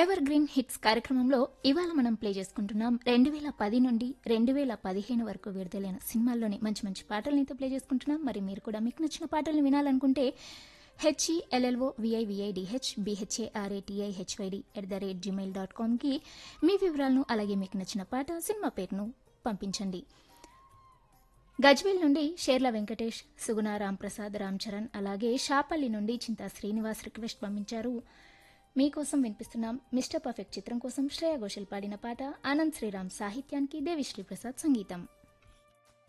ever green hits కార్యక్రమంలో ఇవాళ మనం ప్లే చేసుకుంటున్నాం రెండు వేల పది నుండి రెండు వేల పదిహేను వరకు విడుదలైన సినిమాల్లోని మంచి మంచి పాటలను అయితే ప్లే చేసుకుంటున్నాం మరి మీరు కూడా మీకు నచ్చిన పాటలను వినాలనుకుంటే HELLO విఐవిఐడిహెచ్ BHARATI HYD at the rate Gmail dot కామ్కి మీ వివరాలను అలాగే మీకు నచ్చిన పాట సినిమా పేరును పంపించండి గజ్వేల్ నుండి షేర్ల వెంకటేష్ సుగుణ రాంప్రసాద్ రామ్ చరణ్ అలాగే షాపల్లి నుండి చింతా శ్రీనివాస్ రిక్వెస్ట్ పంపించారు మీకోసం వినిపిస్తున్నాం మిస్టర్ పర్ఫెక్ట్ చిత్రం కోసం శ్రేయా ఘోషల్ పాడిన పాట ఆనంద్ శ్రీరామ్ సాహిత్యానికి దేవిశ్రీ ప్రసాద్ సంగీతం